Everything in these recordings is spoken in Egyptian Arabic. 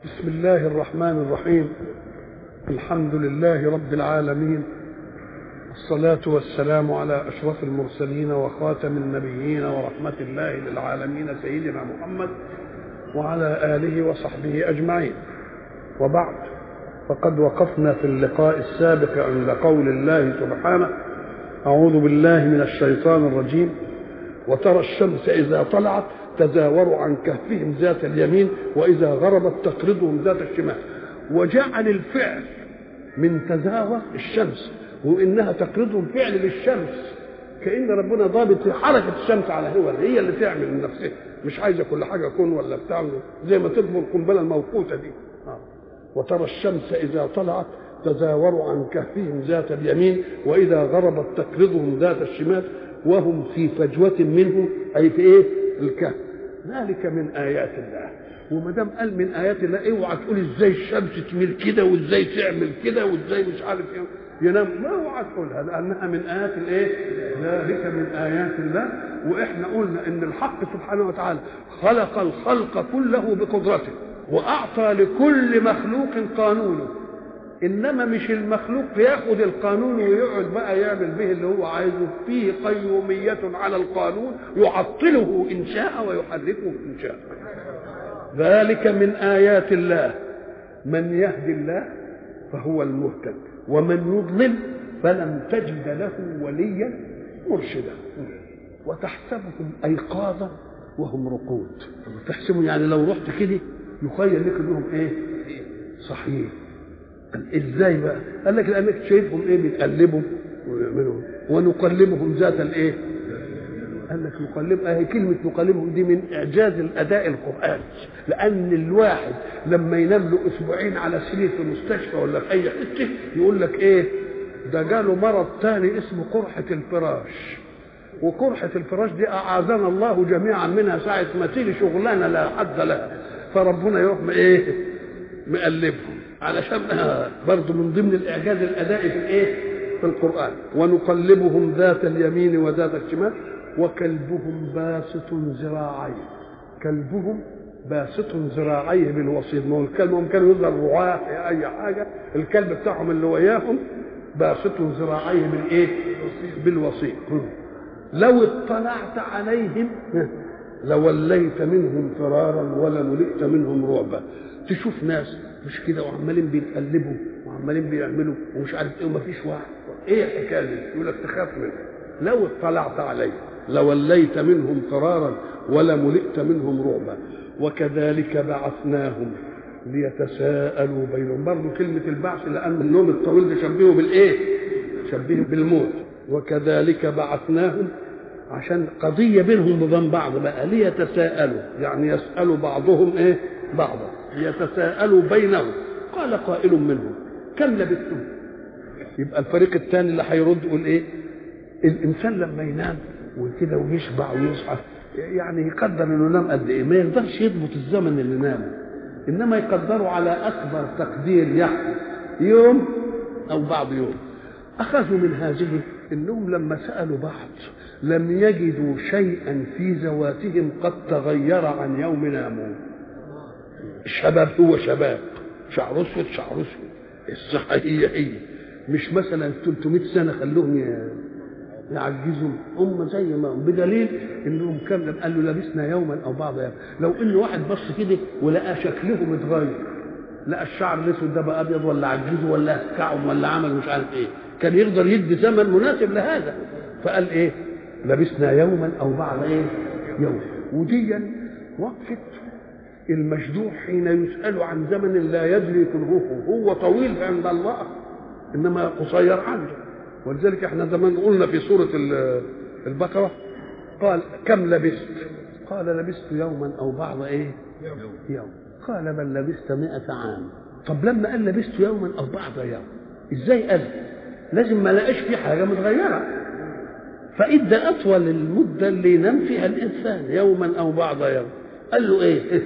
بسم الله الرحمن الرحيم الحمد لله رب العالمين الصلاة والسلام على أشرف المرسلين وخاتم النبيين ورحمة الله للعالمين سيدنا محمد وعلى آله وصحبه أجمعين وبعد فقد وقفنا في اللقاء السابق عند قول الله سبحانه أعوذ بالله من الشيطان الرجيم وترى الشمس إذا طلعت تزاور عن كهفهم ذات اليمين وإذا غربت تقرضهم ذات الشمال وجعل الفعل من تزاور الشمس وإنها تقرضهم فعل للشمس كأن ربنا ضابط حركة الشمس على هو هي اللي تعمل من نفسها مش عايزة كل حاجة كون ولا بتاع زي ما تطفو القنبلة الموقوتة دي آه. وترى الشمس إذا طلعت تزاور عن كهفهم ذات اليمين وإذا غربت تقرضهم ذات الشمال وهم في فجوة منه أي في إيه؟ الكهف ذلك من آيات الله وما دام قال من آيات الله اوعى تقول ازاي الشمس تميل كده وازاي تعمل كده وازاي مش عارف ايه ينام ما اوعى تقولها لانها من ايات الايه؟ ذلك من ايات الله واحنا قلنا ان الحق سبحانه وتعالى خلق الخلق كله بقدرته واعطى لكل مخلوق قانونه انما مش المخلوق ياخد القانون ويقعد بقى يعمل به اللي هو عايزه فيه قيوميه على القانون يعطله ان شاء ويحركه ان شاء ذلك من ايات الله من يهدي الله فهو المهتد ومن يضلل فلن تجد له وليا مرشدا وتحسبهم ايقاظا وهم رقود تحسبهم يعني لو رحت كده يخيل لك انهم ايه صحيح ازاي بقى قال لك لانك شايفهم ايه بيتقلبوا ويعملوا ونقلبهم ذات الايه قال لك نقلب اهي كلمه نقلبهم دي من اعجاز الاداء القراني لان الواحد لما ينام له اسبوعين على سرير في مستشفى ولا في اي حته يقول لك ايه ده جاله مرض تاني اسمه قرحه الفراش وقرحه الفراش دي اعاذنا الله جميعا منها ساعه ما تيجي شغلانه لا حد لها فربنا يروح ايه مقلبهم علشان برضه من ضمن الاعجاز الادائي في الايه في القران ونقلبهم ذات اليمين وذات الشمال وكلبهم باسط ذراعيه كلبهم باسط ذراعيه بالوسيط ما هو الكلب هم كانوا يظهر رعاه اي حاجه الكلب بتاعهم اللي وياهم باسط ذراعيه بالايه بالوسيط لو اطلعت عليهم لوليت منهم فرارا ولملئت منهم رعبا تشوف ناس مش كده وعمالين بيتقلبوا وعمالين بيعملوا ومش عارف ايه ومفيش واحد ايه الحكايه دي؟ يقول لك تخاف منه لو اطلعت عليه لوليت منهم فرارا ولملئت منهم رعبا وكذلك بعثناهم ليتساءلوا بينهم برضه كلمة البعث لأن النوم الطويل ده شبهه بالإيه؟ شبهه بالموت وكذلك بعثناهم عشان قضية بينهم وبين بعض بقى ليتساءلوا يعني يسألوا بعضهم إيه؟ بعضا يتساءلوا بينهم قال قائل منهم كم لبثتم يبقى الفريق الثاني اللي هيرد يقول ايه الانسان لما ينام وكده ويشبع ويصحى يعني يقدر انه نام قد ايه ما يقدرش يضبط الزمن اللي نامه انما يقدروا على اكبر تقدير يحدث يوم او بعض يوم اخذوا من هذه انهم لما سالوا بعض لم يجدوا شيئا في ذواتهم قد تغير عن يوم ناموا الشباب هو شباب شعر اسود شعر اسود الصحة هي هي مش مثلا 300 سنة خلوهم يعجزوا هم زي ما هم بدليل انهم كم قالوا لبسنا يوما او بعض يوم لو ان واحد بص كده ولقى شكلهم اتغير لقى الشعر الاسود ده بقى ابيض ولا عجزه ولا كعب ولا عمل مش عارف ايه كان يقدر يدي زمن مناسب لهذا فقال ايه لبسنا يوما او بعض ايه يوم وديا وقفت المجدوع حين يسأل عن زمن لا يدري كنهه هو طويل عند الله إنما قصير عنه ولذلك احنا زمان قلنا في سورة البقرة قال كم لبست قال لبست يوما أو بعض إيه يوم قال بل لبست مئة عام طب لما قال لبست يوما أو بعض يوم إزاي قال لازم ما لقاش في حاجة متغيرة فإدى أطول المدة اللي ينام فيها الإنسان يوما أو بعض يوم قال له إيه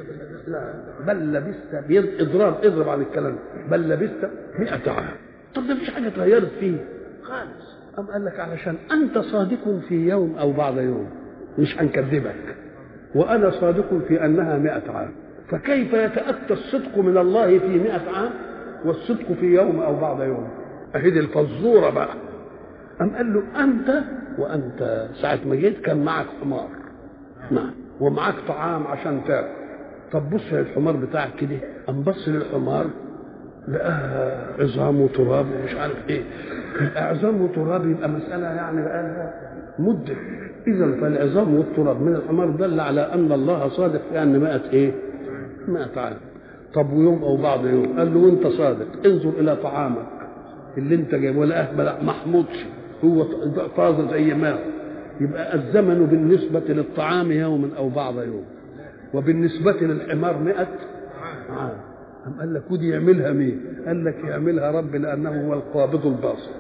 لا بل لبست اضراب اضرب عن الكلام بل لبست 100 عام طب ده مفيش حاجه اتغيرت فيه خالص أم قال لك علشان أنت صادق في يوم أو بعض يوم مش هنكذبك وأنا صادق في أنها مئة عام فكيف يتأتى الصدق من الله في مئة عام والصدق في يوم أو بعض يوم أهي دي الفزورة بقى أم قال له أنت وأنت ساعة ما جيت كان معك حمار نعم ومعاك طعام عشان تاكل طب بص الحمار بتاعك كده قام بص للحمار لقاها عظام وتراب ومش عارف ايه عظام وتراب يبقى مسألة يعني بقى لها مدة إذا فالعظام والتراب من الحمار دل على أن الله صادق في أن مائة إيه؟ مائة عام طب ويوم أو بعض يوم قال له وأنت صادق انظر إلى طعامك اللي أنت جايبه ولا أهبل محمودش هو طازة زي ما هو يبقى الزمن بالنسبة للطعام يوم أو بعض يوم وبالنسبة للحمار مئة عام أم قال لك ودي يعملها مين؟ قال لك يعملها رب لأنه هو القابض الباسط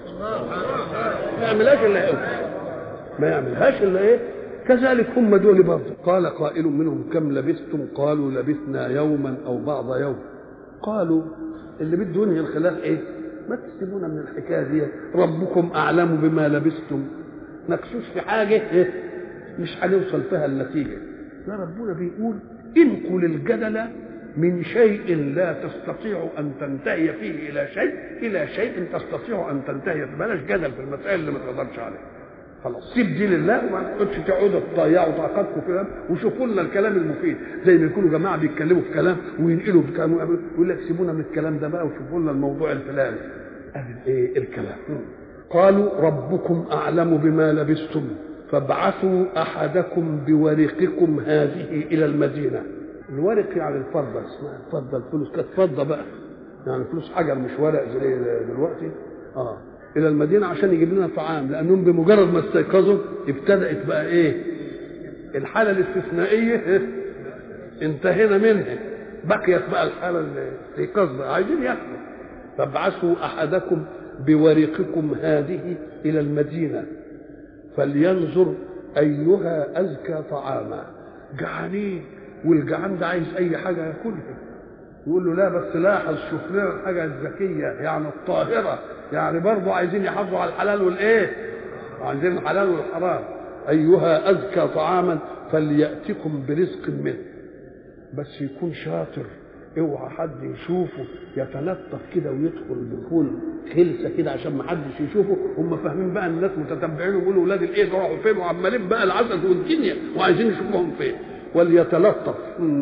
ما يعملهاش إلا هو ما يعملهاش إلا إيه؟ كذلك هم دول برضه قال قائل منهم كم لبثتم قالوا لبثنا يوما أو بعض يوم قالوا اللي بده ينهي الخلاف إيه؟ ما تسيبونا من الحكاية دي ربكم أعلم بما لبثتم نكسوش في حاجة إيه؟ مش هنوصل فيها النتيجة لا ربنا بيقول انقل الجدل من شيء لا تستطيع ان تنتهي فيه الى شيء الى شيء تستطيع ان تنتهي بلاش جدل في المسائل اللي ما تقدرش عليها خلاص سيب دي لله وما تقعدش تقعدوا تضيعوا طاقتكم في وشوفوا لنا الكلام المفيد زي ما يكونوا جماعه بيتكلموا في كلام وينقلوا في كلام ويقول لك سيبونا من الكلام ده بقى وشوفوا لنا الموضوع الفلاني ادي ايه الكلام قالوا ربكم اعلم بما لبستم فابعثوا احدكم بورقكم هذه الى المدينه الورق يعني الفضه اسمها الفضه الفلوس كانت فضه بقى يعني فلوس حجر مش ورق زي دلوقتي اه الى المدينه عشان يجيب لنا طعام لانهم بمجرد ما استيقظوا ابتدات بقى ايه الحاله الاستثنائيه انتهينا منها بقيت بقى الحاله الاستيقاظ بقى عايزين ياكلوا فابعثوا احدكم بورقكم هذه الى المدينه فلينظر ايها ازكى طعاما جعانين والجعان ده عايز اي حاجه ياكلها يقول له لا بس لاحظ شوف لنا الحاجه الذكيه يعني الطاهره يعني برضه عايزين يحافظوا على الحلال والايه عايزين الحلال والحرام ايها ازكى طعاما فلياتكم برزق منه بس يكون شاطر اوعى حد يشوفه يتلطف كده ويدخل دخول خلسه كده عشان ما حدش يشوفه هم فاهمين بقى الناس متتبعين ويقولوا ولاد الايه راحوا فين وعمالين بقى العسل والدنيا وعايزين يشوفوهم فين وليتلطف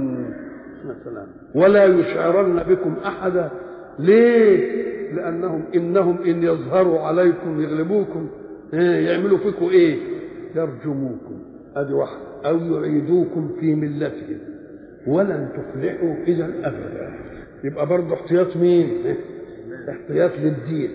مثلا ولا يشعرن بكم احدا ليه لانهم انهم ان يظهروا عليكم يغلبوكم إيه يعملوا فيكم ايه يرجموكم ادي واحده او يعيدوكم في ملتهم ولن تفلحوا اذا ابدا يبقى برضه احتياط مين احتياط للدين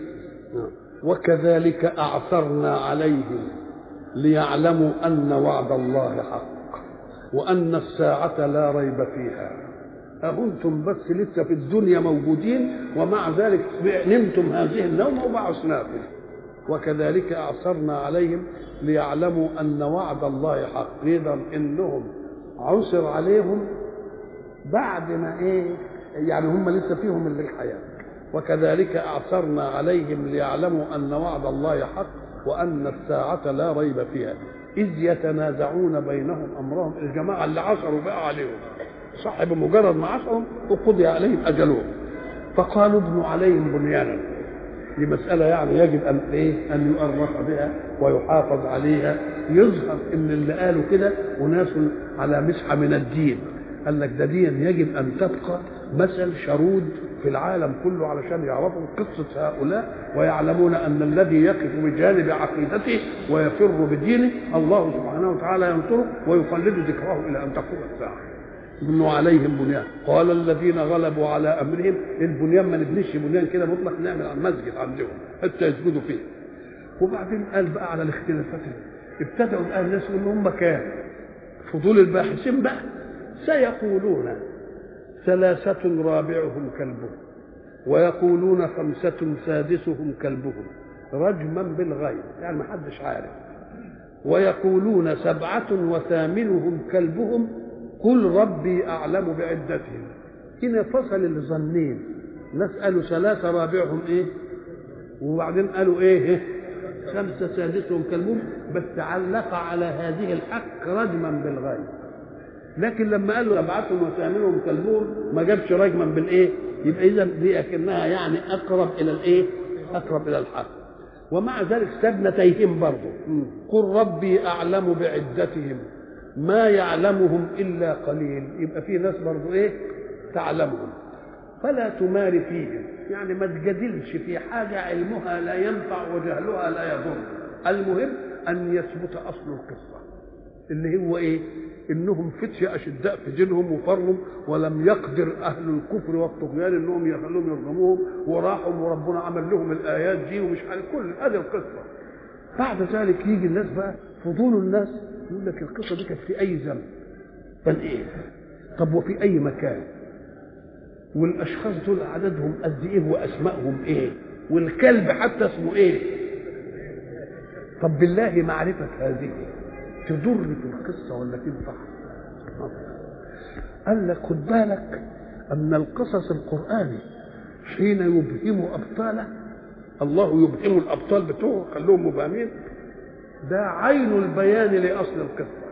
وكذلك اعثرنا عليهم ليعلموا ان وعد الله حق وأن الساعة لا ريب فيها أهنتم بس لسه في الدنيا موجودين ومع ذلك نمتم هذه النوم وبعثناكم وكذلك أعثرنا عليهم ليعلموا أن وعد الله حق إذا إنهم عثر عليهم بعد ما إيه يعني هم لسه فيهم اللي الحياة وكذلك أعثرنا عليهم ليعلموا أن وعد الله حق وأن الساعة لا ريب فيها إذ يتنازعون بينهم أمرهم الجماعة اللي عصروا بقى عليهم صح بمجرد ما عصرهم وقضي عليهم أجلهم فقالوا ابنوا عليهم بنيانا دي مسألة يعني يجب أن إيه أن يؤرخ بها ويحافظ عليها يظهر إن اللي قالوا كده أناس على مسحة من الدين قال لك ده دين يجب أن تبقى مثل شرود في العالم كله علشان يعرفوا قصة هؤلاء ويعلمون أن الذي يقف بجانب عقيدته ويفر بدينه الله سبحانه وتعالى ينصره ويخلد ذكره إلى أن تقوم الساعة ابنوا عليهم بنيان قال الذين غلبوا على امرهم البنيان ما نبنيش بنيان كده مطلق نعمل على المسجد عندهم حتى يسجدوا فيه وبعدين قال بقى على الاختلافات ابتدأوا بقى الناس يقولوا هم كام فضول الباحثين بقى سيقولون ثلاثة رابعهم كلبهم ويقولون خمسة سادسهم كلبهم رجما بالغيب يعني ما حدش عارف ويقولون سبعة وثامنهم كلبهم قل ربي أعلم بعدتهم هنا فصل الظنين ناس قالوا ثلاثة رابعهم إيه وبعدين قالوا إيه خمسة سادسهم كلبهم بس علق على هذه الحق رجما بالغيب لكن لما قال له ابعثهم وسامرهم كالبور ما جابش رجما بالايه يبقى اذا دي اكنها يعني اقرب الى الايه اقرب الى الحق ومع ذلك سابنا تيهم برضه قل ربي اعلم بعدتهم ما يعلمهم الا قليل يبقى في ناس برضه ايه تعلمهم فلا تمار فيهم يعني ما تجادلش في حاجه علمها لا ينفع وجهلها لا يضر المهم ان يثبت اصل القصه اللي هو ايه انهم فتية اشداء في دينهم وفرهم ولم يقدر اهل الكفر والطغيان انهم يخلوهم يرغموهم وراحوا وربنا عمل لهم الايات دي ومش عارف كل هذه القصه بعد ذلك يجي الناس بقى فضول الناس يقول لك القصه دي كانت في اي زمن بل ايه طب وفي اي مكان والاشخاص دول عددهم قد ايه واسمائهم ايه والكلب حتى اسمه ايه طب بالله معرفه هذه تضر في القصة ولا تنفع قال لك خد بالك أن القصص القرآني حين يبهم أبطاله الله يبهم الأبطال بتوعه خلوهم مبهمين ده عين البيان لأصل القصة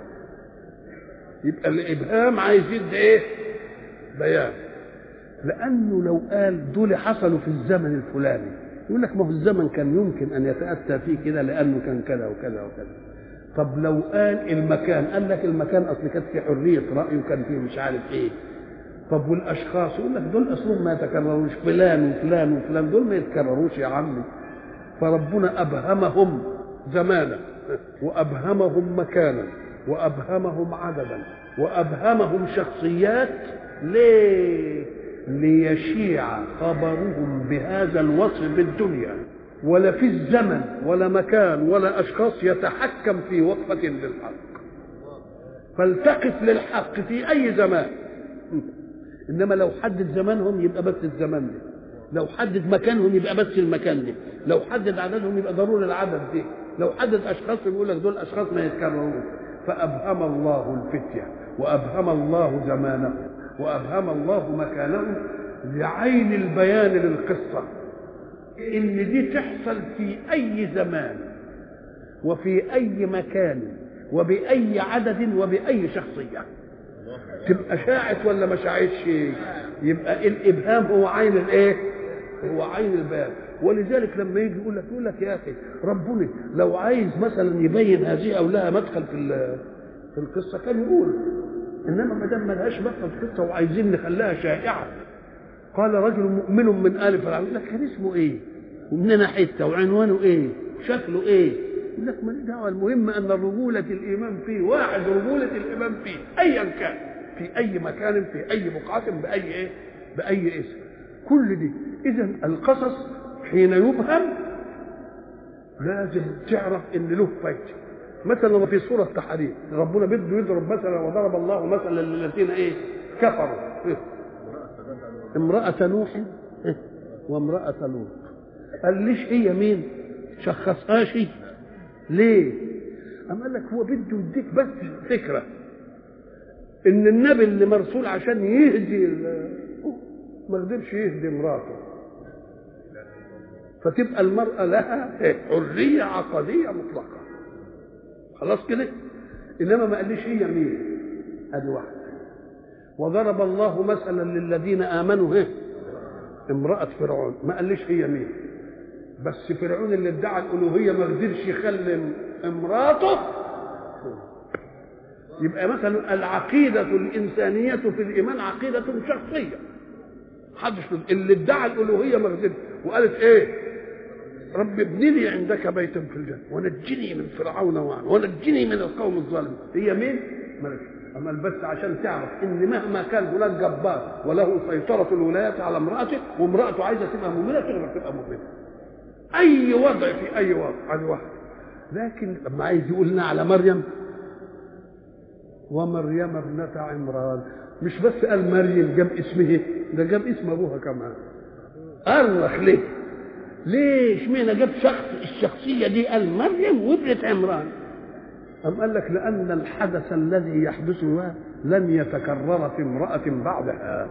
يبقى الإبهام عايز يدي إيه؟ بيان لأنه لو قال دول حصلوا في الزمن الفلاني يقول لك ما هو الزمن كان يمكن أن يتأتى فيه كده لأنه كان كذا وكذا وكذا طب لو قال المكان قال لك المكان اصل كانت في حريه راي وكان فيه مش عارف ايه طب والاشخاص يقول لك دول اصلهم ما يتكرروش فلان وفلان وفلان دول ما يتكرروش يا عمي فربنا ابهمهم زمانا وابهمهم مكانا وابهمهم عددا وابهمهم شخصيات ليه ليشيع خبرهم بهذا الوصف بالدنيا ولا في الزمن ولا مكان ولا اشخاص يتحكم في وقفه للحق فالتقف للحق في اي زمان انما لو حدد زمانهم يبقى بس الزمان ده لو حدد مكانهم يبقى بس المكان ده لو حدد عددهم يبقى ضروري العدد ده لو حدد اشخاص يقول لك دول اشخاص ما يتكرروش فابهم الله الفتيه وابهم الله زمانه وابهم الله مكانه لعين البيان للقصه ان دي تحصل في اي زمان وفي اي مكان وباي عدد وباي شخصيه تبقى شاعت ولا ما شاعتش يبقى الابهام هو عين الايه هو عين البيان ولذلك لما يجي يقول لك يقول لك يا اخي ربنا لو عايز مثلا يبين هذه او لها مدخل في في القصه كان يقول انما ما دام ملهاش مدخل في القصه وعايزين نخليها شائعه قال رجل مؤمن من ال فرعون يقول لك كان اسمه ايه؟ ومننا حته وعنوانه ايه؟ شكله ايه؟ يقول لك ماليش دعوه المهم ان رجوله الايمان فيه واحد رجوله الايمان فيه ايا كان في اي مكان في اي بقعه باي ايه؟ باي اسم كل دي اذا القصص حين يبهم لازم تعرف ان له فايده مثلا في سوره التحريم ربنا بده يضرب مثلا وضرب الله مثلا للذين ايه؟ كفروا امرأة نوح وامرأة لوط قال ليش هي مين شخصهاش ليه أم قال لك هو بده يديك بس فكرة إن النبي اللي مرسول عشان يهدي ما قدرش يهدي مراته فتبقى المرأة لها حرية عقدية مطلقة خلاص كده إنما ما قاليش هي مين أدي واحدة وضرب الله مثلا للذين امنوا ايه امراه فرعون ما قاليش هي مين بس فرعون اللي ادعى الالوهيه ما قدرش يخلي امراته يبقى مثلا العقيده الانسانيه في الايمان عقيده شخصيه حدش اللي ادعى الالوهيه ما قدرش وقالت ايه رب ابن لي عندك بيتا في الجنه ونجني من فرعون وعن ونجني من القوم الظالمين هي مين؟ ملك أما بس عشان تعرف ان مهما كان هناك جبار وله سيطره الولايات على امراته وامراته عايزه تبقى مؤمنه تقدر تبقى مؤمنه اي وضع في اي وضع عن واحد لكن لما عايز يقول لنا على مريم ومريم ابنة عمران مش بس قال مريم جاب اسمه ده جاب اسم ابوها كمان أرخ ليه ليه اشمعنى جاب شخص الشخصيه دي قال مريم وابنة عمران أم قال لك لأن الحدث الذي يحدث لن يتكرر في امرأة بعدها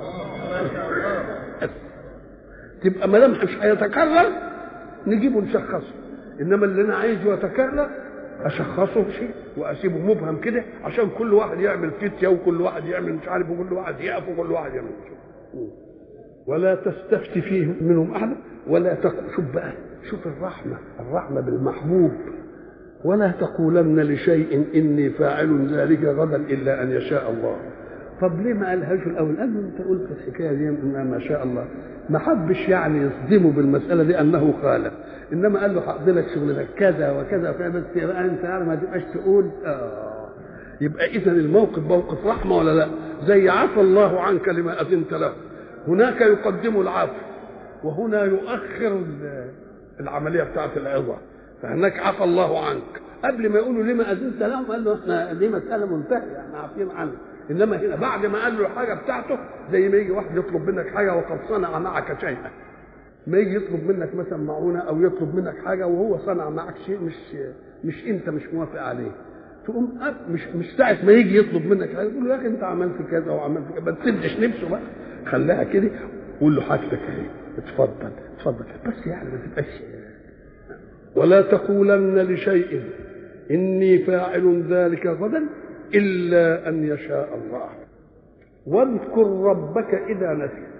تبقى ما دام مش هيتكرر نجيبه نشخصه إنما اللي أنا عايزه يتكرر اشخصه شيء واسيبه مبهم كده عشان كل واحد يعمل فتيه وكل واحد يعمل مش عارف وكل واحد يقف وكل واحد يعمل شيء ولا تستفت فيهم منهم احدا ولا تقول شوف بقى شوف الرحمه الرحمه بالمحبوب ولا تقولن لشيء اني فاعل ذلك غدا الا ان يشاء الله طب ليه ما قالهاش الاول قال له انت قلت الحكايه دي ما شاء الله ما حبش يعني يصدمه بالمساله دي انه خالف انما قال له هقضي لك شغلتك كذا وكذا وكذا بس يبقى انت يعني ما تبقاش تقول اه يبقى اذا الموقف موقف رحمه ولا لا زي عفى الله عنك لما اذنت له هناك يقدم العفو وهنا يؤخر العمليه بتاعت العظه فهناك عفى الله عنك قبل ما يقولوا لما اذنت لهم قال له احنا دي مساله منتهيه احنا عارفين عنها انما هنا بعد ما قال له الحاجه بتاعته زي ما يجي واحد يطلب منك حاجه وقد صنع معك شيئا ما يجي يطلب منك مثلا معونه او يطلب منك حاجه وهو صنع معك شيء مش مش انت مش موافق عليه تقوم مش مش ساعه ما يجي يطلب منك حاجه تقول له يا اخي انت عملت كذا وعملت كذا ما تسدش نفسه بقى خليها كده قول له حاجتك اهي اتفضل اتفضل بس يعني ما تبقاش ولا تقولن لشيء اني فاعل ذلك غدا الا ان يشاء الله واذكر ربك اذا نسيت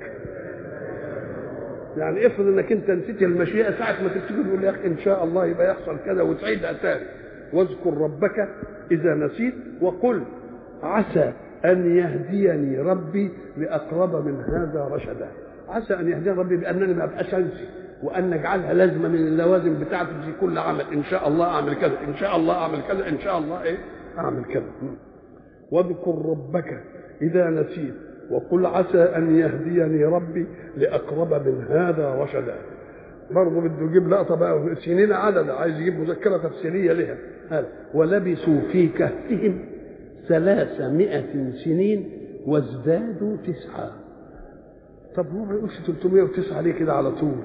يعني افرض انك انت نسيت المشيئه ساعه ما تفتكر تقول يا اخي ان شاء الله يبقى يحصل كذا وتعيدها تاني واذكر ربك اذا نسيت وقل عسى ان يهديني ربي لاقرب من هذا رشدا عسى ان يهديني ربي بانني ما ابقاش انسي وان نجعلها لازمه من اللوازم بتاعتي في كل عمل ان شاء الله اعمل كذا ان شاء الله اعمل كذا ان شاء الله ايه اعمل كذا واذكر ربك اذا نسيت وقل عسى ان يهديني ربي لاقرب من هذا رشدا برضه بده يجيب لقطه بقى سنين عدد عايز يجيب مذكره تفسيريه لها قال ولبثوا في كهفهم ثلاثمائة سنين وازدادوا تسعة طب هو ما يقولش 309 ليه كده على طول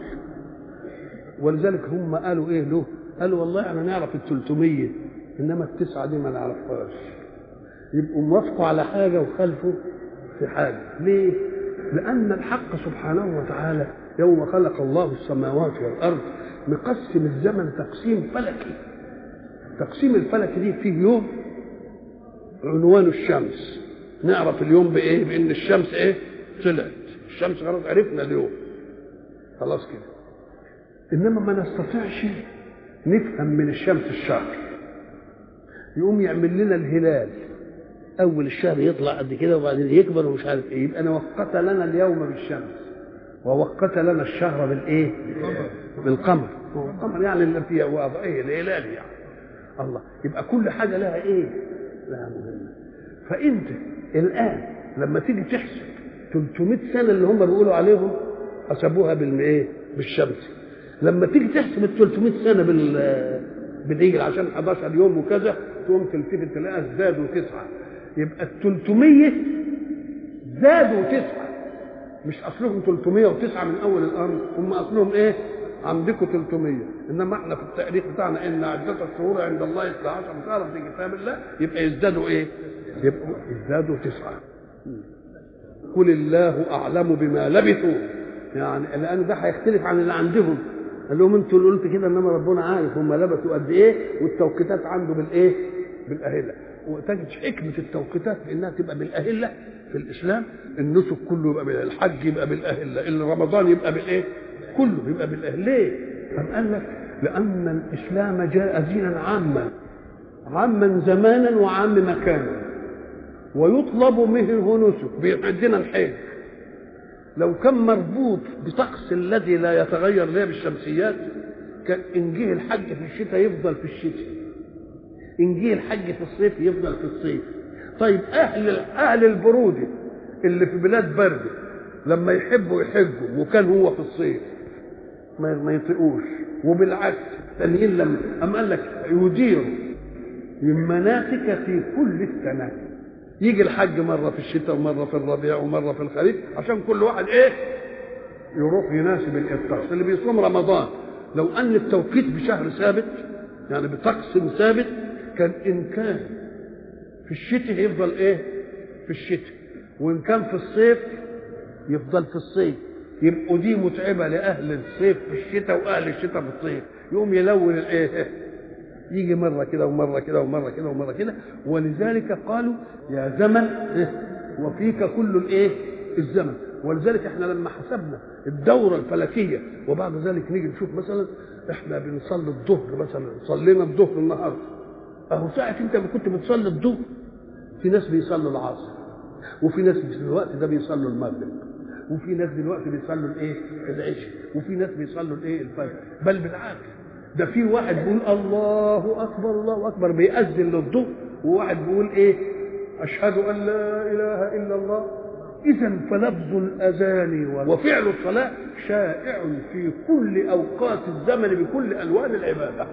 ولذلك هم قالوا ايه له قالوا والله احنا نعرف ال 300 انما التسعه دي ما نعرفهاش يبقوا موافقوا على حاجه وخالفوا في حاجه ليه لان الحق سبحانه وتعالى يوم خلق الله السماوات والارض مقسم الزمن تقسيم فلكي تقسيم الفلك دي فيه يوم عنوان الشمس نعرف اليوم بايه بان الشمس ايه طلعت الشمس خلاص عرفنا اليوم خلاص كده انما ما نستطيعش نفهم من الشمس الشهر يقوم يعمل لنا الهلال اول الشهر يطلع قد كده وبعدين يكبر ومش عارف ايه يبقى وقت لنا اليوم بالشمس ووقت لنا الشهر بالايه بالقمر هو القمر يعني اللي فيها وضعيه الهلال يعني الله يبقى كل حاجه لها ايه لها مهمه فانت الان لما تيجي تحسب 300 سنه اللي هم بيقولوا عليهم حسبوها بالايه بالشمس لما تيجي تحسب ال 300 سنه بال بالعجل عشان 11 يوم وكذا تقوم تلتفت تلاقيها زادوا تسعه يبقى ال 300 زادوا تسعه مش اصلهم 309 من اول الارض هم اصلهم ايه؟ عندكم 300 انما احنا في التاريخ بتاعنا ان عده الشهور عند الله 12 شهرا في كتاب الله يبقى يزدادوا ايه؟ يبقوا يزدادوا تسعه قل الله اعلم بما لبثوا يعني لان ده هيختلف عن اللي عندهم قال لهم انتوا اللي قلت كده انما ربنا عارف هم لبثوا قد ايه والتوقيتات عنده بالايه؟ بالاهله وتجد حكمه التوقيتات بانها تبقى بالاهله في الاسلام النسك كله يبقى بالاهله الحج يبقى بالاهله اللي رمضان يبقى بالايه؟ كله يبقى بالاهله ليه؟ قام قال لك لان الاسلام جاء دينا عاما عاما زمانا وعام مكانا ويطلب منه نسك بيعدنا الحج لو كان مربوط بطقس الذي لا يتغير ليه بالشمسيات كان ان جه الحج في الشتاء يفضل في الشتاء ان جه الحج في الصيف يفضل في الصيف طيب اهل اهل البروده اللي في بلاد برد لما يحبوا يحجوا وكان هو في الصيف ما ما يطيقوش وبالعكس الثانيين لما أم قال لك يديروا المناسك في كل السنه يجي الحج مره في الشتاء ومره في الربيع ومره في الخريف عشان كل واحد ايه يروح يناسب الطقس اللي بيصوم رمضان لو ان التوقيت بشهر ثابت يعني بطقس ثابت كان ان كان في الشتاء يفضل ايه في الشتاء وان كان في الصيف يفضل في الصيف يبقوا دي متعبه لاهل الصيف في الشتاء واهل الشتاء في الصيف يقوم يلون الايه يجي مره كده ومره كده ومره كده ومره كده ولذلك قالوا يا زمن وفيك كل الايه الزمن ولذلك احنا لما حسبنا الدوره الفلكيه وبعد ذلك نيجي نشوف مثلا احنا بنصلي الظهر مثلا صلينا الظهر النهارده اهو ساعه انت كنت بتصلي الظهر في ناس بيصلوا العصر وفي ناس في الوقت ده بيصلوا المغرب وفي ناس دلوقتي بيصلوا الايه العشاء وفي ناس بيصلوا الايه الفجر بل بالعكس ده في واحد بيقول الله اكبر الله اكبر بيأذن للظهر وواحد بيقول ايه اشهد ان لا اله الا الله اذا فلفظ الاذان وفعل الصلاه شائع في كل اوقات الزمن بكل الوان العباده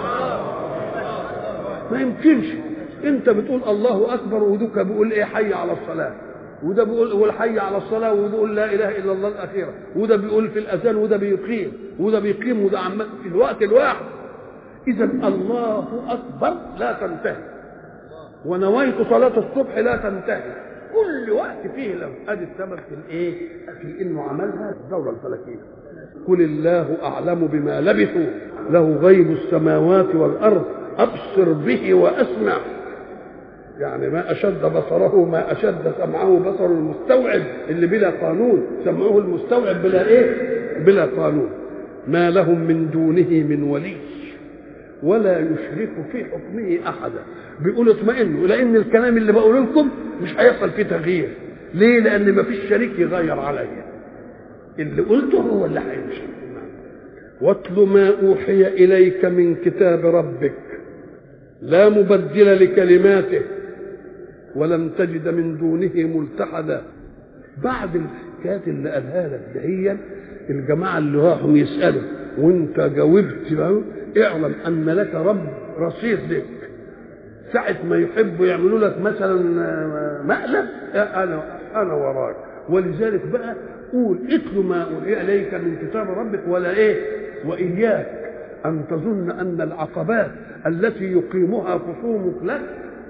ما يمكنش انت بتقول الله اكبر ودوك بيقول ايه حي على الصلاه وده بيقول هو الحي على الصلاه وبيقول لا اله الا الله الاخيره وده بيقول في الاذان وده بيقيم وده بيقيم وده عمال في الوقت الواحد اذا الله اكبر لا تنتهي ونويت صلاه الصبح لا تنتهي كل وقت فيه له ادي السبب في الايه في انه عملها الدوره الفلكيه قل الله اعلم بما لبثوا له غيب السماوات والارض ابصر به واسمع يعني ما أشد بصره ما أشد سمعه بصر المستوعب اللي بلا قانون سمعه المستوعب بلا إيه بلا قانون ما لهم من دونه من ولي ولا يشرك في حكمه أحدا بيقولوا اطمئنوا لأن الكلام اللي بقوله لكم مش هيحصل فيه تغيير ليه لأن ما فيش شريك يغير عليا اللي قلته هو اللي هيمشي واتل ما أوحي إليك من كتاب ربك لا مبدل لكلماته ولم تجد من دونه ملتحدا بعد الحكايات اللي قالها لك دهيا الجماعه اللي راحوا يسالوا وانت جاوبت بقى اعلم ان لك رب رصيد لك ساعة ما يحبوا يعملوا لك مثلا مقلب انا انا وراك ولذلك بقى قول اتل ما اوحي اليك من كتاب ربك ولا ايه واياك ان تظن ان العقبات التي يقيمها خصومك لك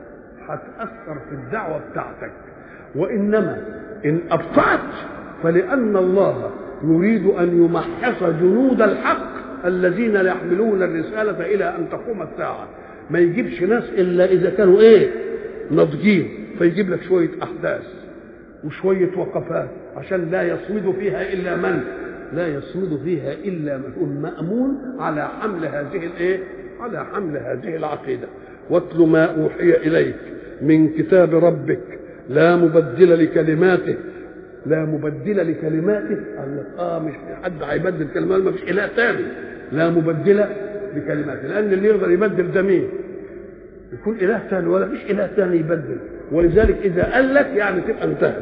هتأثر في الدعوة بتاعتك وإنما إن أبطأت فلأن الله يريد أن يمحص جنود الحق الذين يحملون الرسالة إلى أن تقوم الساعة ما يجيبش ناس إلا إذا كانوا إيه ناضجين فيجيب لك شوية أحداث وشوية وقفات عشان لا يصمد فيها إلا من لا يصمد فيها إلا من هو مأمون على حمل هذه الإيه على حمل هذه العقيدة واتل ما أوحي إليك من كتاب ربك لا مبدل لكلماته لا مبدل لكلماته قال لك اه مش في حد هيبدل كلمات ما فيش اله ثاني لا مبدل لكلماته لان اللي يقدر يبدل ده مين؟ يكون اله ثاني ولا فيش اله ثاني يبدل ولذلك اذا قال لك يعني تبقى انتهت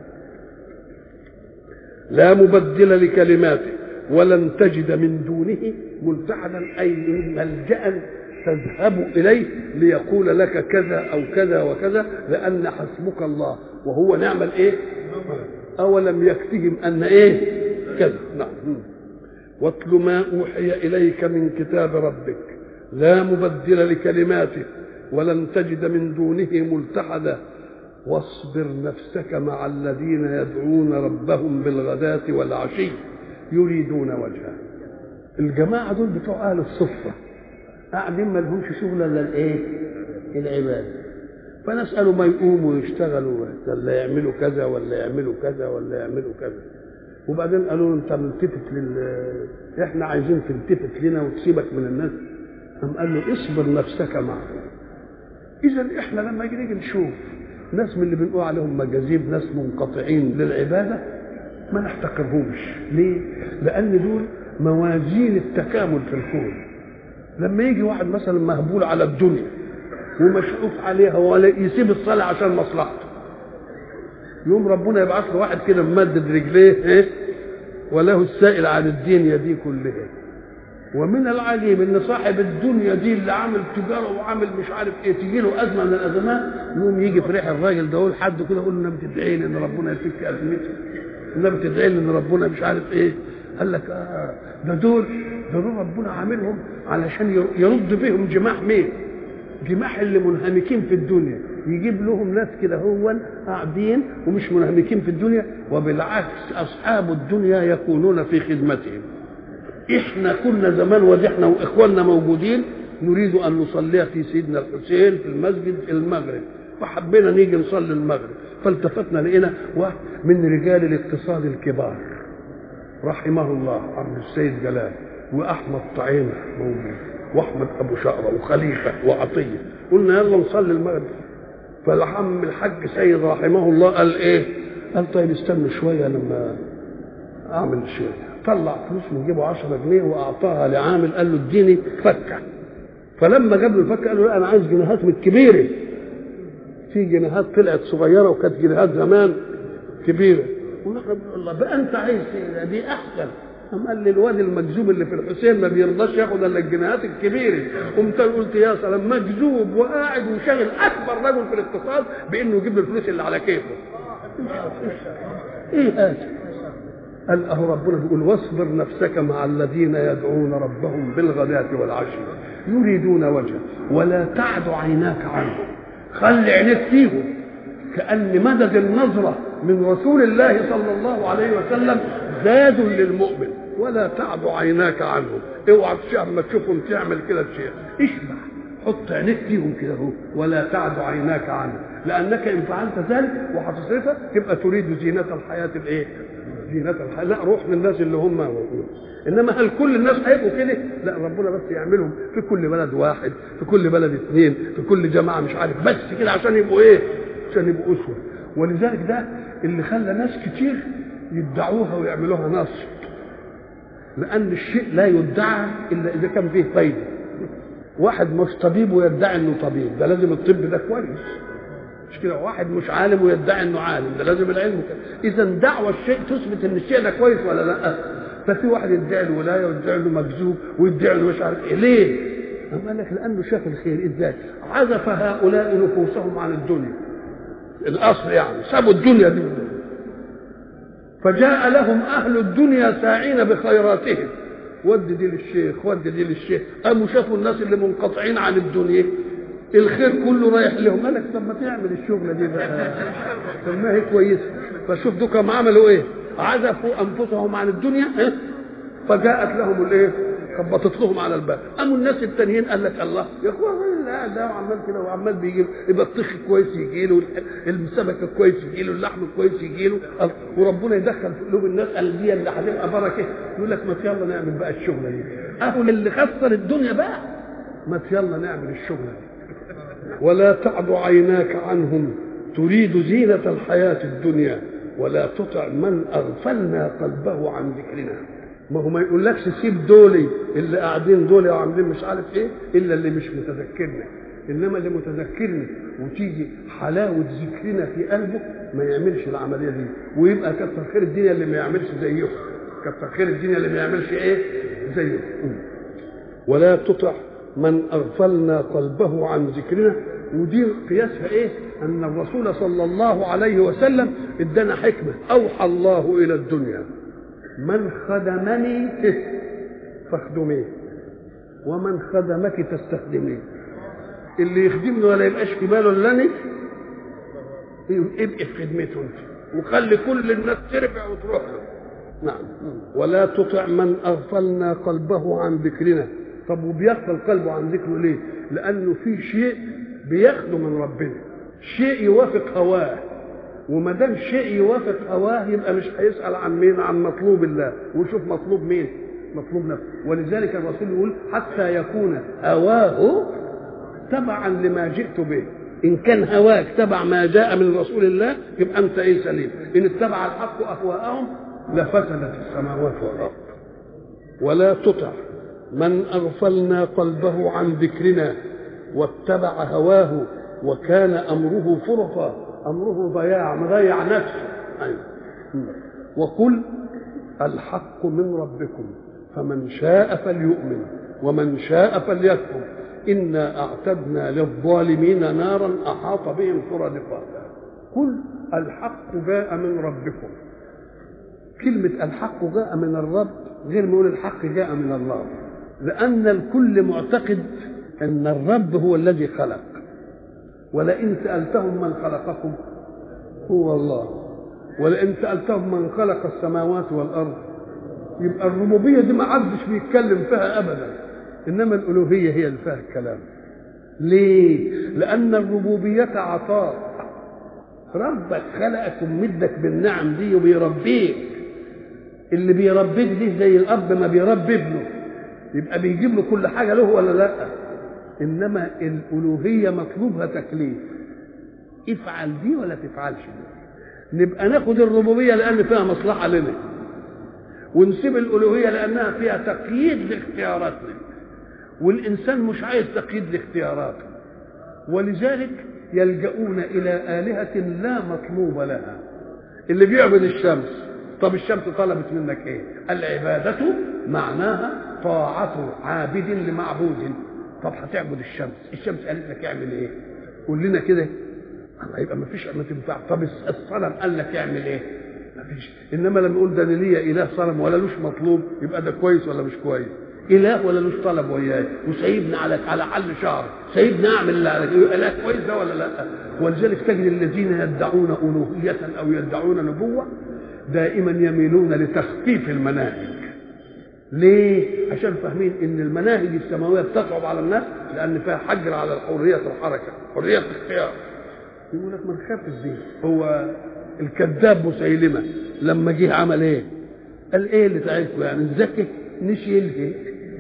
لا مبدل لكلماته ولن تجد من دونه ملتحدا اي ملجا تذهب اليه ليقول لك كذا او كذا وكذا لان حسبك الله وهو نعم الايه اولم يكفهم ان ايه كذا نعم واتل ما اوحي اليك من كتاب ربك لا مبدل لكلماته ولن تجد من دونه ملتحدا واصبر نفسك مع الذين يدعون ربهم بالغداة والعشي يريدون وجهه الجماعة دول بتوع أهل الصفة قاعدين ما لهمش شغل الا الايه؟ العباده. فنسأله ما يقوموا ويشتغلوا ولا يعملوا كذا ولا يعملوا كذا ولا يعملوا كذا. وبعدين قالوا له انت ملتفت لل احنا عايزين تلتفت لنا وتسيبك من الناس. قام قال له اصبر نفسك معهم. إذا احنا لما نيجي نشوف ناس من اللي بنقول عليهم مجاذيب ناس منقطعين للعباده ما نحتقرهمش ليه؟ لأن دول موازين التكامل في الكون لما يجي واحد مثلا مهبول على الدنيا ومشقوف عليها ولا يسيب الصلاة عشان مصلحته يوم ربنا يبعث له واحد كده ممدد رجليه ايه وله السائل عن الدنيا دي كلها ومن العجيب ان صاحب الدنيا دي اللي عامل تجاره وعامل مش عارف ايه تيجي له ازمه من الازمات يقوم يجي في ريح الراجل ده يقول حد كده يقول له انا بتدعي لي ان ربنا يفك ازمتي انا بتدعي لي ان ربنا مش عارف ايه قال لك اه ده دول ده دول ربنا عاملهم علشان يرد بهم جماح مين؟ جماح اللي منهمكين في الدنيا يجيب لهم ناس كده هو قاعدين ومش منهمكين في الدنيا وبالعكس اصحاب الدنيا يكونون في خدمتهم احنا كنا زمان ودي احنا واخواننا موجودين نريد ان نصلي في سيدنا الحسين في المسجد المغرب فحبينا نيجي نصلي المغرب فالتفتنا لقينا واحد من رجال الاقتصاد الكبار رحمه الله عبد السيد جلال واحمد طعيمه موجود واحمد ابو شقره وخليفه وعطيه قلنا يلا نصلي المغرب فالعم الحاج سيد رحمه الله قال ايه؟ قال طيب استنوا شويه لما اعمل شيء طلع فلوس من جيبه 10 جنيه واعطاها لعامل قال له اديني فكه فلما جاب له الفكه قال له لا انا عايز جنيهات من الكبيره في جنيهات طلعت صغيره وكانت جنيهات زمان كبيره ونحن بنقول الله بقى انت عايز ايه دي احسن قام قال لي الواد المجذوب اللي في الحسين ما بيرضاش ياخد الا الجنيهات الكبيره قمت قلت يا سلام مجذوب وقاعد وشاغل اكبر رجل في الاقتصاد بانه يجيب له الفلوس اللي على كيفه ايه هذا قال اهو ربنا بيقول واصبر نفسك مع الذين يدعون ربهم بالغداة والعشي يريدون وجهه ولا تعد عيناك عنهم خلي عينيك فيهم كأن مدد النظرة من رسول الله صلى الله عليه وسلم زاد للمؤمن ولا تعد عيناك عنهم اوعى اما تشوفهم تعمل كده شيء اشبع حط عينيك فيهم كده اهو ولا تعد عيناك عنهم لانك ان فعلت ذلك وهتصرفها تبقى تريد زينه الحياه الايه؟ زينه الحياه لا روح للناس اللي هم موجودين انما هل كل الناس هيبقوا كده؟ لا ربنا بس يعملهم في كل بلد واحد في كل بلد اثنين في كل جماعه مش عارف بس كده عشان يبقوا ايه؟ عشان يبقوا اسوه ولذلك ده اللي خلى ناس كتير يدعوها ويعملوها نصب لان الشيء لا يدعى الا اذا كان فيه فايده واحد مش طبيب ويدعي انه طبيب ده لازم الطب ده كويس مش كده واحد مش عالم ويدعي انه عالم ده لازم العلم كده اذا دعوى الشيء تثبت ان الشيء ده كويس ولا لا ففي واحد يدعي الولايه ويدعي له مكذوب ويدعي له مش عارف ايه ليه؟ أم قال لك لانه شاف الخير ازاي؟ عزف هؤلاء نفوسهم عن الدنيا الاصل يعني سابوا الدنيا دي بالدنيا. فجاء لهم اهل الدنيا ساعين بخيراتهم ود دي للشيخ ود دي للشيخ قاموا شافوا الناس اللي منقطعين عن الدنيا الخير كله رايح لهم قال لك طب ما تعمل الشغله دي بقى طب ما هي كويسه فشوف دول كانوا عملوا ايه عزفوا انفسهم عن الدنيا إيه؟ فجاءت لهم الايه خبطت لهم على الباب قاموا الناس التانيين قال لك الله يا اخوان لا ده وعمال كده وعمال بيجي يبقى الطخ كويس يجي له السمك كويس يجي له اللحم كويس يجي له وربنا يدخل في قلوب الناس قال دي اللي هتبقى بركه يقول لك ما يلا نعمل بقى الشغله دي اهو اللي خسر الدنيا بقى ما يلا نعمل الشغله دي ولا تعد عيناك عنهم تريد زينة الحياة الدنيا ولا تطع من أغفلنا قلبه عن ذكرنا ما هو ما يقولكش سيب دولي اللي قاعدين دولي وعاملين مش عارف ايه الا اللي مش متذكرنا انما اللي متذكرني وتيجي حلاوه ذكرنا في قلبه ما يعملش العمليه دي ويبقى كتر خير الدنيا اللي ما يعملش زيه كتر خير الدنيا اللي ما يعملش ايه زيه ولا تطع من اغفلنا قلبه عن ذكرنا ودي قياسها ايه ان الرسول صلى الله عليه وسلم ادانا حكمه اوحى الله الى الدنيا من خدمني فاخدميه ومن خدمك تستخدميه اللي يخدمني ولا يبقاش في باله الا انا ابقي في خدمته انت وخلي كل الناس ترجع وتروح له نعم ولا تطع من اغفلنا قلبه عن ذكرنا طب وبيغفل قلبه عن ذكره ليه؟ لانه في شيء بياخده من ربنا شيء يوافق هواه وما دام شيء يوافق هواه يبقى مش هيسال عن مين عن مطلوب الله ويشوف مطلوب مين مطلوب نفسه ولذلك الرسول يقول حتى يكون هواه تبعا لما جئت به ان كان هواك تبع ما جاء من رسول الله يبقى انت ايه سليم ان اتبع الحق اهواءهم لفسدت السماوات والارض ولا تطع من اغفلنا قلبه عن ذكرنا واتبع هواه وكان امره فرطا امره ضياع مضيع نفسه أيوة. وقل الحق من ربكم فمن شاء فليؤمن ومن شاء فليكفر انا اعتدنا للظالمين نارا احاط بهم سرادقها قل الحق جاء من ربكم كلمة الحق جاء من الرب غير ما يقول الحق جاء من الله لأن الكل معتقد أن الرب هو الذي خلق ولئن سألتهم من خلقكم هو الله ولئن سألتهم من خلق السماوات والأرض يبقى الربوبية دي ما عدش بيتكلم فيها أبدا انما الالوهيه هي اللي فيها الكلام ليه لان الربوبيه عطاء ربك خلقك ومدك بالنعم دي وبيربيك اللي بيربيك دي زي الاب ما بيربي ابنه يبقى بيجيب له كل حاجه له ولا لا انما الالوهيه مطلوبها تكليف افعل دي ولا تفعلش دي نبقى ناخد الربوبيه لان فيها مصلحه لنا ونسيب الالوهيه لانها فيها تقييد لاختياراتنا والانسان مش عايز تقييد لاختياراته ولذلك يلجؤون الى الهه لا مطلوب لها اللي بيعبد الشمس طب الشمس طلبت منك ايه العباده معناها طاعه عابد لمعبود طب هتعبد الشمس الشمس قالت لك اعمل ايه قول لنا كده الله يبقى ما فيش ما تنفع طب الصنم قال لك اعمل ايه ما فيش انما لما يقول ده ليا اله صنم ولا لوش مطلوب يبقى ده كويس ولا مش كويس اله ولا لوش طلب وياي وسايبني على على حل شعر سايبني اعمل اللي عليك يبقى اله كويس ده ولا لا ولذلك تجد الذين يدعون الوهيه او يدعون نبوه دائما يميلون لتخفيف المناهج ليه؟ عشان فاهمين ان المناهج السماويه بتصعب على الناس لان فيها حجر على حريه الحركه، حريه الاختيار. يقول لك ما نخافش دي، هو الكذاب مسيلمه لما جه عمل ايه؟ قال ايه اللي تعبكم يعني الذكي نشيل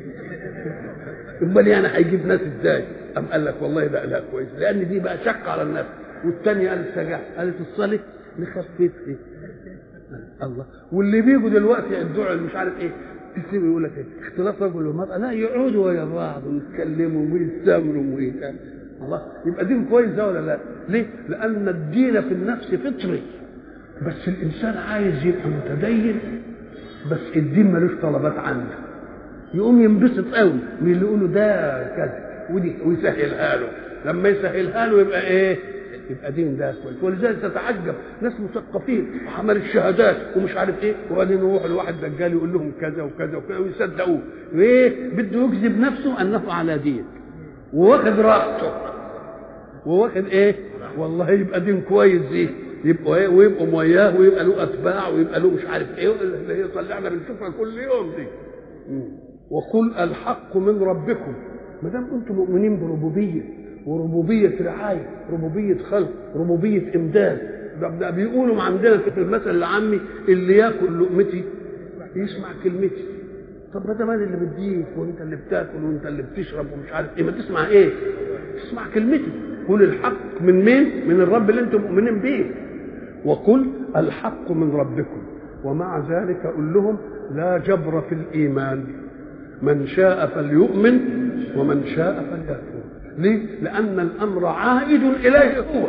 امال يعني هيجيب ناس ازاي؟ قام قال لك والله ده لا كويس لان دي بقى شق على الناس والثانيه قالت سجع قالت الصلاه نخففها الله واللي بيجوا دلوقتي يدعوا مش عارف ايه تسيب يقول لك ايه اختلاط رجل ومرأة لا يقعدوا ويا بعض ويتكلموا ويستمروا ويتكلموا الله يبقى دين كويس ده ولا لا؟ ليه؟ لأن الدين في النفس فطري بس الإنسان عايز يبقى متدين بس الدين ملوش طلبات عنده يقوم ينبسط قوي من اللي يقولوا ده كذا ودي ويسهلها له لما يسهلها له يبقى ايه؟ يبقى دين ده كويس ولذلك تتعجب ناس مثقفين وعمل الشهادات ومش عارف ايه وبعدين يروح لواحد دجال يقول لهم كذا وكذا وكذا ويصدقوه ايه بده يكذب نفسه انه على دين وواخد راحته وواخد ايه والله يبقى دين كويس دي يبقوا ايه ويبقوا وياه ويبقى له اتباع ويبقى له مش عارف ايه اللي هي اللي احنا بنشوفها كل يوم دي وقل الحق من ربكم ما دام انتم مؤمنين بربوبيه وربوبية رعاية ربوبية خلق ربوبية إمداد ده, ده بيقولوا عندنا في المثل العامي اللي ياكل لقمتي يسمع كلمتي طب ما ده مال اللي بديك وانت اللي بتاكل وانت اللي بتشرب ومش عارف ايه ما تسمع ايه؟ تسمع كلمتي قول الحق من مين؟ من الرب اللي انتم مؤمنين بيه وقل الحق من ربكم ومع ذلك قل لهم لا جبر في الايمان من شاء فليؤمن ومن شاء فليكفر ليه؟ لأن الأمر عائد إليه هو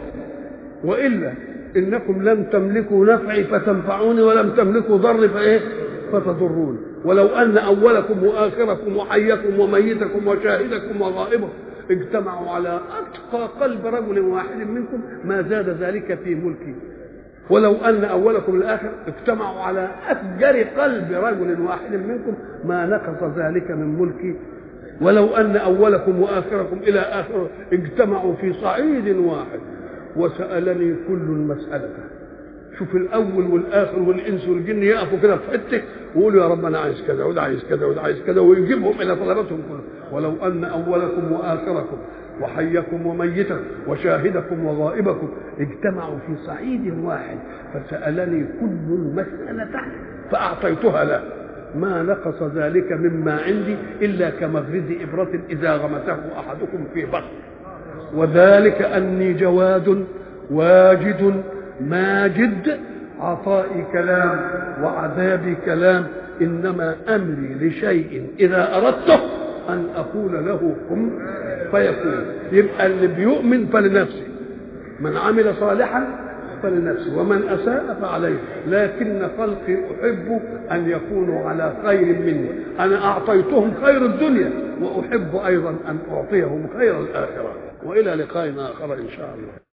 وإلا إنكم لم تملكوا نفعي فتنفعوني ولم تملكوا ضري فإيه؟ فتضروني ولو أن أولكم وآخركم وحيكم وميتكم وشاهدكم وغائبكم اجتمعوا على أتقى قلب رجل واحد منكم ما زاد ذلك في ملكي ولو أن أولكم الآخر اجتمعوا على أفجر قلب رجل واحد منكم ما نقص ذلك من ملكي ولو أن أولكم وآخركم إلى آخره اجتمعوا في صعيد واحد وسألني كل مسألة شوف الأول والآخر والإنس والجن يقفوا كده في حتة ويقولوا يا رب أنا عايز كذا وده عايز كذا وده عايز كذا ويجيبهم إلى طلباتهم كلهم ولو أن أولكم وآخركم وحيكم وميتكم وشاهدكم وغائبكم اجتمعوا في صعيد واحد فسألني كل مسألة فأعطيتها له ما نقص ذلك مما عندي إلا كمغرز إبرة إذا غمسه أحدكم في بطن وذلك أني جواد واجد ماجد عطائي كلام وعذابي كلام إنما أمري لشيء إذا أردته أن أقول له قم فيكون يبقى اللي بيؤمن فلنفسه من عمل صالحا فلنفسه ومن أساء فعليه لكن خلقي أحب أن يكونوا على خير مني أنا أعطيتهم خير الدنيا وأحب أيضا أن أعطيهم خير الآخرة وإلى لقاء آخر إن شاء الله